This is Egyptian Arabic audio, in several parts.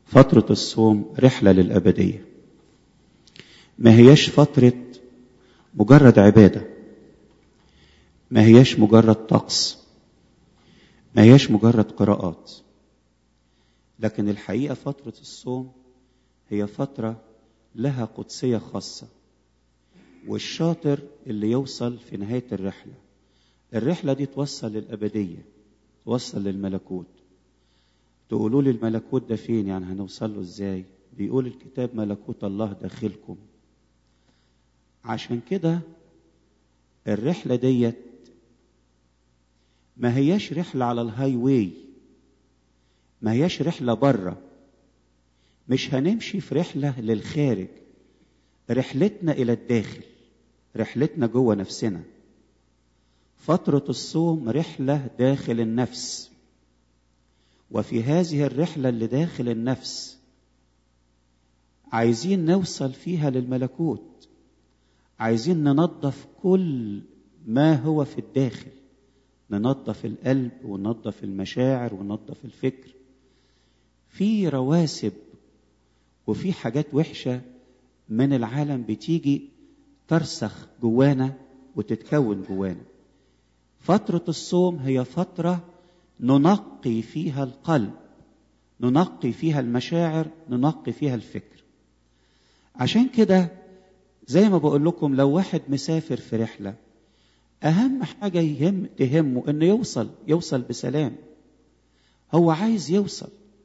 فترة الصوم رحلة للأبدية ما هياش فترة مجرد عبادة ما هياش مجرد طقس ما هياش مجرد قراءات لكن الحقيقة فترة الصوم هي فترة لها قدسية خاصة والشاطر اللي يوصل في نهاية الرحلة الرحلة دي توصل للأبدية توصل للملكوت تقولوا لي الملكوت ده فين يعني هنوصل له ازاي بيقول الكتاب ملكوت الله داخلكم عشان كده الرحلة ديت ما هياش رحلة على الهاي واي ما هياش رحلة بره مش هنمشي في رحلة للخارج رحلتنا إلى الداخل رحلتنا جوه نفسنا فترة الصوم رحلة داخل النفس وفي هذه الرحلة اللي داخل النفس عايزين نوصل فيها للملكوت عايزين ننظف كل ما هو في الداخل ننظف القلب وننظف المشاعر وننظف الفكر في رواسب وفي حاجات وحشة من العالم بتيجي ترسخ جوانا وتتكون جوانا فترة الصوم هي فترة ننقي فيها القلب ننقي فيها المشاعر ننقي فيها الفكر عشان كده زي ما بقول لكم لو واحد مسافر في رحلة أهم حاجة يهم تهمه إنه يوصل يوصل بسلام هو عايز يوصل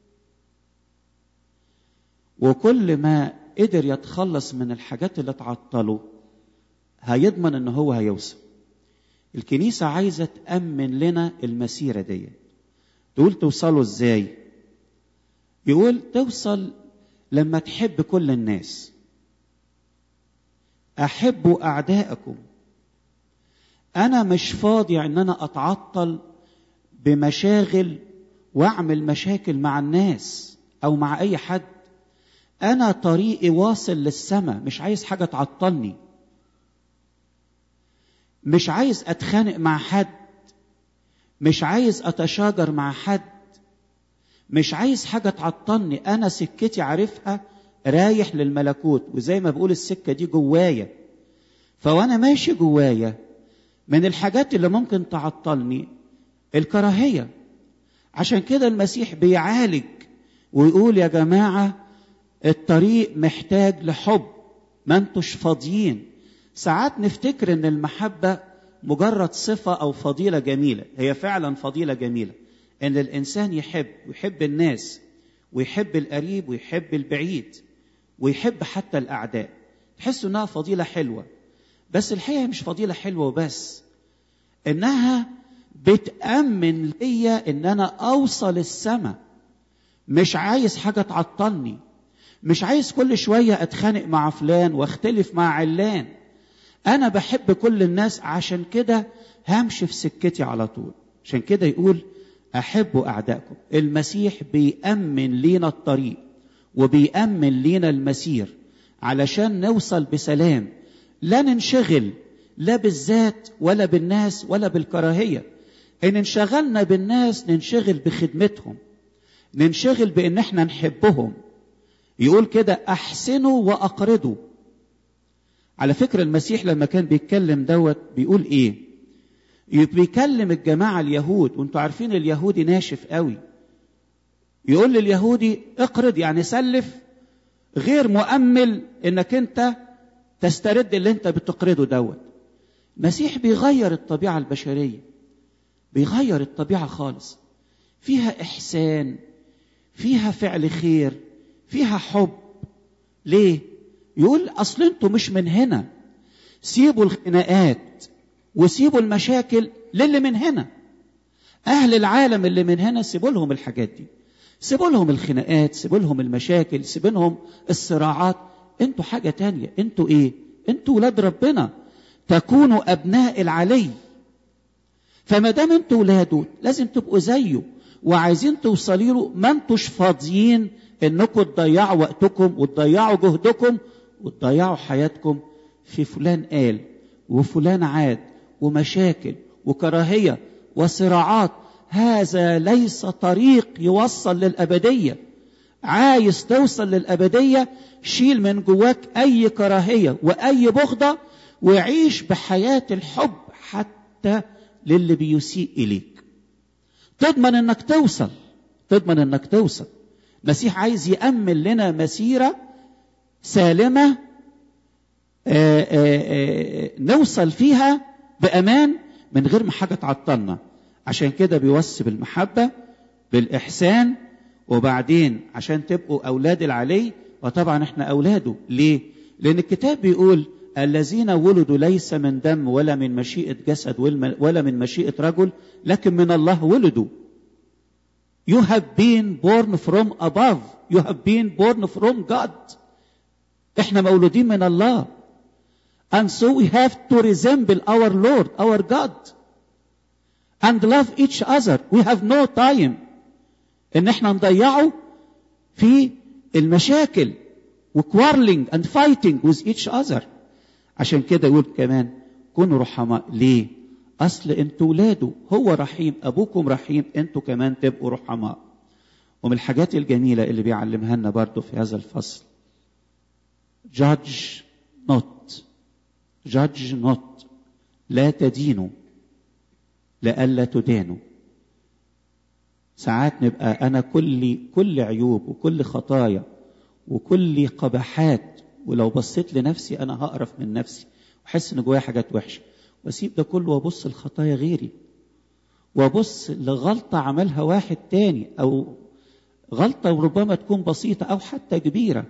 وكل ما قدر يتخلص من الحاجات اللي تعطله هيضمن ان هو هيوصل الكنيسة عايزة تأمن لنا المسيرة دي تقول توصلوا ازاي يقول توصل لما تحب كل الناس أحبوا أعداءكم أنا مش فاضي إن أنا أتعطل بمشاغل وأعمل مشاكل مع الناس أو مع أي حد أنا طريقي واصل للسماء مش عايز حاجة تعطلني مش عايز أتخانق مع حد مش عايز أتشاجر مع حد مش عايز حاجة تعطلني أنا سكتي عارفها رايح للملكوت وزي ما بقول السكة دي جوايا فوأنا ماشي جوايا من الحاجات اللي ممكن تعطلني الكراهية عشان كده المسيح بيعالج ويقول يا جماعة الطريق محتاج لحب ما انتوش فاضيين ساعات نفتكر ان المحبة مجرد صفة او فضيلة جميلة هي فعلا فضيلة جميلة ان الانسان يحب ويحب الناس ويحب القريب ويحب البعيد ويحب حتى الاعداء تحسوا انها فضيلة حلوة بس الحقيقة مش فضيلة حلوة وبس انها بتأمن ليا ان انا اوصل السماء مش عايز حاجة تعطلني مش عايز كل شوية اتخانق مع فلان واختلف مع علان انا بحب كل الناس عشان كده همشي في سكتي على طول عشان كده يقول احبوا اعدائكم المسيح بيأمن لينا الطريق وبيأمن لينا المسير علشان نوصل بسلام لا ننشغل لا بالذات ولا بالناس ولا بالكراهية ان انشغلنا بالناس ننشغل بخدمتهم ننشغل بان احنا نحبهم يقول كده احسنوا واقرضوا على فكرة المسيح لما كان بيتكلم دوت بيقول ايه بيكلم الجماعة اليهود وانتوا عارفين اليهودي ناشف قوي يقول لليهودي اقرض يعني سلف غير مؤمل انك انت تسترد اللي انت بتقرضه دوت المسيح بيغير الطبيعة البشرية بيغير الطبيعة خالص فيها إحسان فيها فعل خير فيها حب ليه يقول اصل انتوا مش من هنا سيبوا الخناقات وسيبوا المشاكل للي من هنا اهل العالم اللي من هنا سيبوا لهم الحاجات دي سيبوا لهم الخناقات سيبوا لهم المشاكل سيبوا لهم الصراعات انتوا حاجه تانية انتوا ايه انتوا ولاد ربنا تكونوا ابناء العلي فما دام انتوا ولاده لازم تبقوا زيه وعايزين توصلوا له ما انتوش فاضيين انكم تضيعوا وقتكم وتضيعوا جهدكم وتضيعوا حياتكم في فلان قال وفلان عاد ومشاكل وكراهيه وصراعات هذا ليس طريق يوصل للابديه عايز توصل للأبدية شيل من جواك أي كراهية وأي بغضة وعيش بحياة الحب حتى للي بيسيء إليك تضمن انك توصل تضمن انك توصل المسيح عايز يأمن لنا مسيرة سالمة آآ آآ نوصل فيها بأمان من غير ما حاجة تعطلنا عشان كده بيوصي بالمحبة بالإحسان وبعدين عشان تبقوا أولاد العلي وطبعا احنا أولاده ليه؟ لأن الكتاب بيقول الذين ولدوا ليس من دم ولا من مشيئة جسد ولا من مشيئة رجل لكن من الله ولدوا You have been born from above. You have been born from God. احنا مولودين من الله. And so we have to resemble our Lord, our God. And love each other. We have no time. ان احنا نضيعه في المشاكل وكوارلينج and fighting with each other. عشان كده يقول كمان كونوا رحماء ليه؟ اصل انتوا ولاده هو رحيم ابوكم رحيم انتوا كمان تبقوا رحماء ومن الحاجات الجميله اللي بيعلمها لنا برضه في هذا الفصل judge not judge not لا تدينوا لئلا تدانوا ساعات نبقى انا كل كل عيوب وكل خطايا وكل قبحات ولو بصيت لنفسي انا هقرف من نفسي واحس ان جوايا حاجات وحشه واسيب ده كله وابص لخطايا غيري وابص لغلطه عملها واحد تاني او غلطه ربما تكون بسيطه او حتى كبيره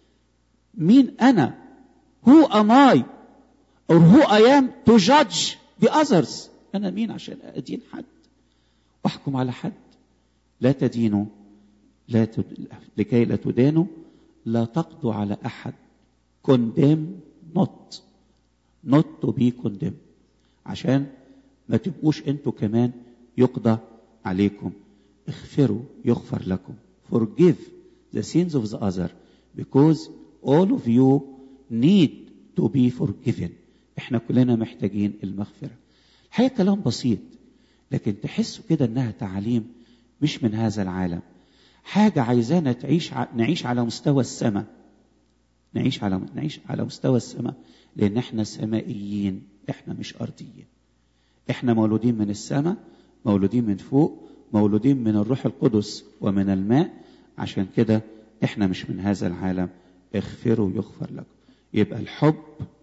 مين انا who am I or who I am to judge the others انا مين عشان ادين حد واحكم على حد لا تدينوا لا تد... لكي لا تدانوا لا تقضوا على احد condemn not not to be condemned عشان ما تبقوش انتوا كمان يقضى عليكم اغفروا يغفر لكم forgive the sins of the other because all of you need to be forgiven احنا كلنا محتاجين المغفرة الحقيقة كلام بسيط لكن تحسوا كده انها تعاليم مش من هذا العالم حاجة عايزانا تعيش ع... نعيش على مستوى السماء نعيش على نعيش على مستوى السماء لان احنا سمائيين احنا مش ارضيين احنا مولودين من السماء مولودين من فوق مولودين من الروح القدس ومن الماء عشان كده احنا مش من هذا العالم اغفروا يغفر لكم يبقى الحب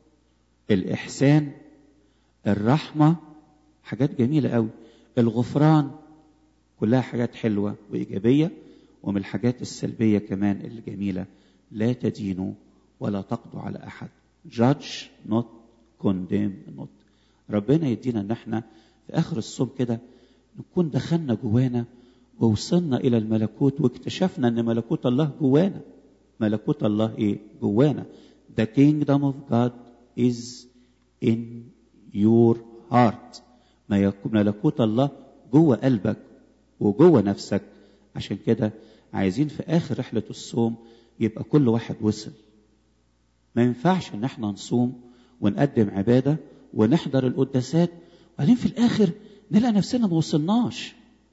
الاحسان الرحمه حاجات جميله قوي الغفران كلها حاجات حلوه وايجابيه ومن الحاجات السلبيه كمان الجميله لا تدينوا ولا تقضوا على احد judge not condemn not ربنا يدينا ان احنا في اخر الصوم كده نكون دخلنا جوانا ووصلنا الى الملكوت واكتشفنا ان ملكوت الله جوانا ملكوت الله ايه جوانا the kingdom of God is in your heart ما يكون ملكوت الله جوه قلبك وجوه نفسك عشان كده عايزين في اخر رحله الصوم يبقى كل واحد وصل ما ينفعش ان احنا نصوم ونقدم عباده ونحضر القداسات وبعدين في الاخر نلاقي نفسنا ما وصلناش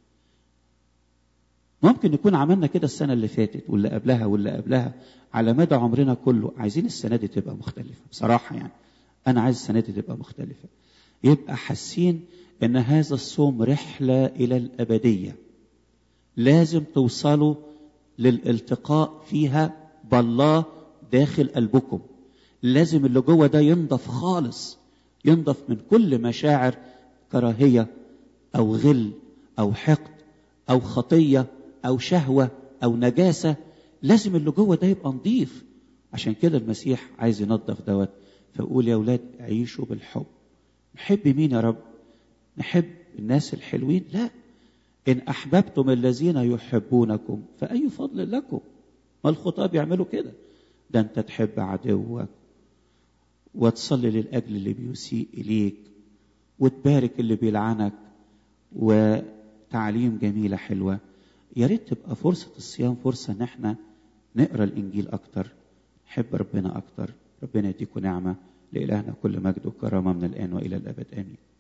ممكن نكون عملنا كده السنة اللي فاتت واللي قبلها واللي قبلها على مدى عمرنا كله عايزين السنة دي تبقى مختلفة بصراحة يعني أنا عايز السنة دي تبقى مختلفة يبقى حاسين إن هذا الصوم رحلة إلى الأبدية لازم توصلوا للالتقاء فيها بالله داخل قلبكم لازم اللي جوه ده ينضف خالص ينضف من كل مشاعر كراهيه او غل او حقد او خطيه او شهوه او نجاسه لازم اللي جوه ده يبقى نضيف عشان كده المسيح عايز ينظف دوت فقول يا اولاد عيشوا بالحب نحب مين يا رب نحب الناس الحلوين لا ان احببتم الذين يحبونكم فاي فضل لكم ما الخطاب يعملوا كده ده انت تحب عدوك وتصلي للاجل اللي بيسيء اليك وتبارك اللي بيلعنك وتعليم جميله حلوه يا ريت تبقى فرصه الصيام فرصه ان احنا نقرا الانجيل اكتر نحب ربنا اكتر ربنا يديكم نعمه لالهنا كل مجد وكرامه من الان والى الابد امين